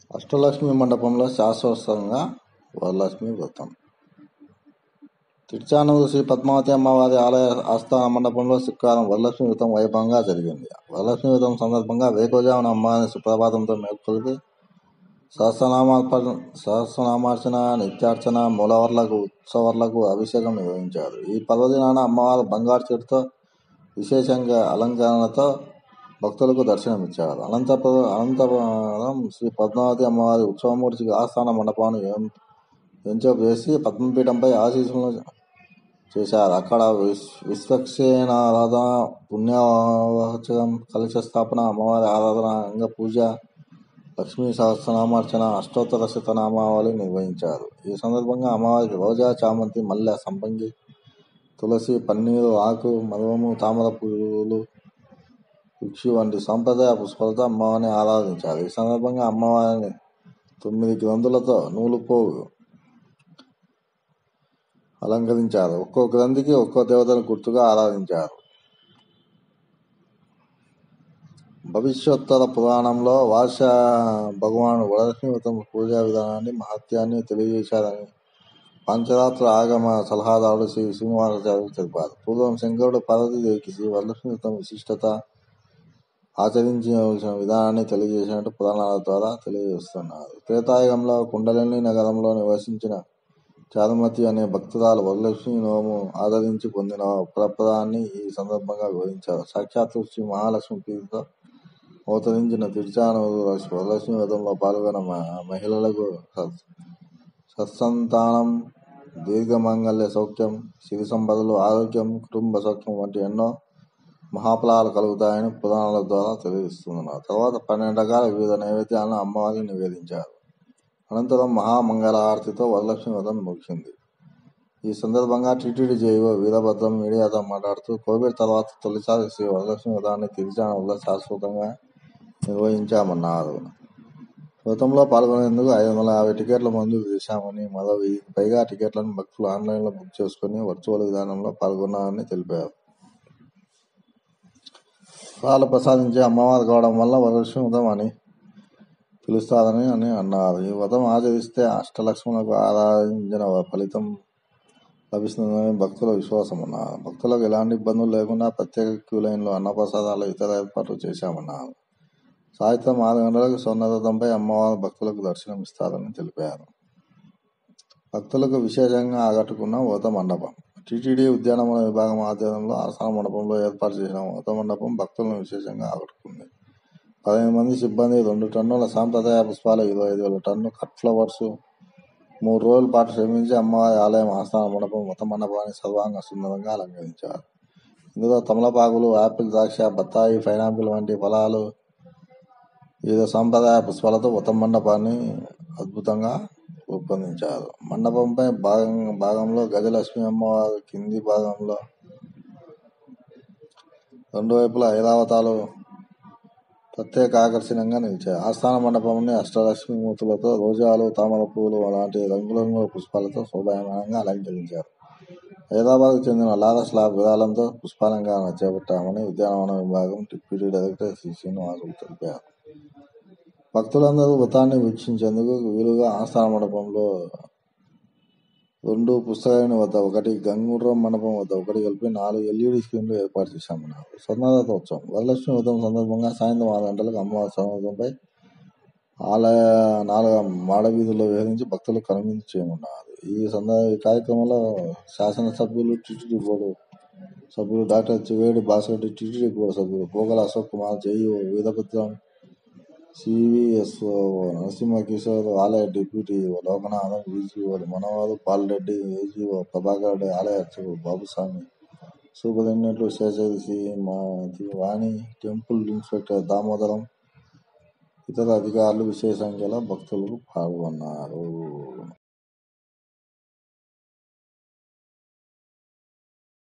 అష్టలక్ష్మి మండపంలో శాశ్వతంగా వరలక్ష్మి వ్రతం తిరుచానూరు శ్రీ పద్మావతి అమ్మవారి ఆలయ ఆస్థాన మండపంలో శుక్రవారం వరలక్ష్మి వ్రతం వైభవంగా జరిగింది వరలక్ష్మి వ్రతం సందర్భంగా వేకోజామున అమ్మవారిని సుప్రభాతంతో మేల్కొలిపి సహస్రనామార్పణ సహస్రనామార్చన నిత్యార్చన మూలవర్లకు ఉత్సవర్లకు అభిషేకం నిర్వహించారు ఈ పర్వదినాన అమ్మవారు బంగారు చెట్టుతో విశేషంగా అలంకరణతో భక్తులకు దర్శనమిచ్చారు అనంతపురం అనంతపురం శ్రీ పద్మావతి అమ్మవారి ఉత్సవమూర్తికి ఆస్థాన మండపాన్ని ఏం- ఎంచోపు చేసి పద్మపీఠంపై ఆశీస్సులను చేశారు అక్కడ విశ్ విశ్వక్సేన ఆరాధన పుణ్యవాచకం కలశ స్థాపన అమ్మవారి ఆరాధన అంగ పూజ లక్ష్మీ సహస్రనామార్చన అష్టోత్తర శతనామావళి నిర్వహించారు ఈ సందర్భంగా అమ్మవారికి రోజా చామంతి మల్లె సంపంగి తులసి పన్నీరు ఆకు మరువము తామర పూలు వృక్షి వంటి సాంప్రదాయ పుష్పాలతో అమ్మవారిని ఆరాధించారు ఈ సందర్భంగా అమ్మవారిని తొమ్మిది గ్రంథులతో నూలు పోగు అలంకరించారు ఒక్కో గ్రంథికి ఒక్కో దేవతను గుర్తుగా ఆరాధించారు భవిష్యోత్తర పురాణంలో వార్ష భగవానుడు వరలక్ష్మి వ్రతం పూజా విధానాన్ని మహత్యాన్ని తెలియజేశారని పంచరాత్ర ఆగమ సలహాదారుడు శ్రీ శ్రీనివాసాచార్యులు తెలిపారు పూర్వం శంకరుడు పార్వతీదేవికి శ్రీ వరలక్ష్మి వ్రతం విశిష్టత ఆచరించవలసిన విధానాన్ని తెలియజేసినట్టు పురాణాల ద్వారా తెలియజేస్తున్నారు త్రేతాయుగంలో కుండలిని నగరంలో నివసించిన చారుమతి అనే భక్తురాలు వరలక్ష్మి నోము ఆదరించి పొందిన ప్రపదాన్ని ఈ సందర్భంగా వివరించారు సాక్షాత్తు శ్రీ మహాలక్ష్మి ప్రీతితో అవతరించిన తిరుచానూరు లక్ష్మి- వరలక్ష్మి వ్రతంలో పాల్గొన్న మ- మహిళలకు సత్- సత్సంతానం దీర్ఘమాంగళ్య సౌఖ్యం సిరి సంపదలు ఆరోగ్యం కుటుంబ సౌఖ్యం వంటి ఎన్నో మహాఫలాలు కలుగుతాయని పురాణాల ద్వారా తెలియజేస్తున్నారు తర్వాత పన్నెండు రకాల వివిధ నైవేద్యాలను అమ్మవారికి నివేదించారు అనంతరం మహామంగళ ఆరతితో వరలక్ష్మి వ్రతం ముగిసింది ఈ సందర్భంగా టీటీడీ జేఈఓ వీరభద్రం మీడియాతో మాట్లాడుతూ కోవిడ్ తర్వాత తొలిసారి శ్రీ వరలక్ష్మి వ్రతాన్ని తిరుచానూరులో శాశ్వతంగా నిర్వహించామన్నారు వ్రతంలో పాల్గొనేందుకు ఐదు వందల యాభై టికెట్ల మంజూరు చేశామని మరో వెయ్యికి పైగా టికెట్లను భక్తులు ఆన్లైన్లో బుక్ చేసుకుని వర్చువల్ విధానంలో పాల్గొన్నారని తెలిపారు పాలు ప్రసాదించే అమ్మవారు కావడం వల్ల వరలక్ష్మి వ్రతం అని పిలుస్తారని అని అన్నారు ఈ వ్రతం ఆచరిస్తే అష్టలక్ష్ములకు ఆరాధించిన ఫలితం లభిస్తుందని భక్తుల విశ్వాసం అన్నారు భక్తులకు ఎలాంటి ఇబ్బందులు లేకుండా ప్రత్యేక క్యూ లైన్లో అన్నప్రసాదాలు ఇతర ఏర్పాట్లు చేశామన్నారు సాయంత్రం ఆరు గంటలకు స్వర్ణరథంపై అమ్మవారు భక్తులకు దర్శనం ఇస్తారని తెలిపారు భక్తులకు విశేషంగా ఆకట్టుకున్న వ్రత మండపం టీటీడీ ఉద్యానవన విభాగం ఆధ్వర్యంలో ఆస్థాన మండపంలో ఏర్పాటు చేసిన వ్రత మండపం భక్తులను విశేషంగా ఆకట్టుకుంది పదిహేను మంది సిబ్బంది రెండు టన్నుల సాంప్రదాయ పుష్పాలు ఇరవై ఐదు వేల టన్ను కట్ ఫ్లవర్స్ మూడు రోజుల పాటు శ్రమించి అమ్మవారి ఆలయం ఆస్థాన మండపం వ్రత మండపాన్ని సర్వాంగ సుందరంగా అలంకరించారు ఇందులో తమలపాకులు ఆపిల్ ద్రాక్ష బత్తాయి పైనాపిల్ వంటి ఫలాలు వివిధ సాంప్రదాయ పుష్పాలతో వ్రత మండపాన్ని అద్భుతంగా రూపొందించారు మండపంపై భాగం భాగంలో గజలక్ష్మి అమ్మవారు కింది భాగంలో రెండు వైపులా ఐరావతాలు ప్రత్యేక ఆకర్షణంగా నిలిచాయి ఆస్థాన మండపంని అష్టలక్ష్మి మూర్తులతో రోజాలు తామర పువ్వులు అలాంటి రంగురంగుల పుష్పాలతో శోభాయమానంగా అలంకరించారు హైదరాబాద్కు చెందిన లారస్ ల్యాబ్ విరాళంతో పుష్పాలంకరణ చేపట్టామని ఉద్యానవన విభాగం డిప్యూటీ డైరెక్టర్ శ్రీ శ్రీనివాసులు తెలిపారు భక్తులందరూ వ్రతాన్ని వీక్షించేందుకు వీలుగా ఆస్థాన మండపంలో రెండు పుస్తకాన్ని వద్ద ఒకటి గంగూర్రం మండపం వద్ద ఒకటి కలిపి నాలుగు ఎల్ఈడి స్క్రీన్లు ఏర్పాటు చేశామన్నారు స్వర్ణరథోత్సవం వరలక్ష్మి వ్రతం సందర్భంగా సాయంత్రం ఆరు గంటలకు అమ్మవారి స్వర్ణరథంపై ఆలయ నాలుగు మాడవీధుల్లో విహరించి భక్తులు కనువిందు చేయనున్నారు ఈ సందర్భ ఈ కార్యక్రమంలో శాసనసభ్యులు టిటిడి బోర్డు సభ్యులు డాక్టర్ చివేడి భాస్కర్ టిటిడి బోర్డు సభ్యులు పోగల అశోక్ కుమార్ జేఈఓ వీరభద్రం సివిఎస్ఓ నరసింహ కిషోర్ ఆలయ deputy Lokanatham VGO Manohar Palreddy AGO Prabhakar Reddy ఆలయ అర్చకుడు బాబుస్వామి సూపరింటెండెంట్లు శేషగిరి సి మాది వాణి టెంపుల్ ఇన్స్పెక్టర్ దామోదరం ఇతర అధికారులు విశేష సంఖ్యలో భక్తులు పాల్గొన్నారు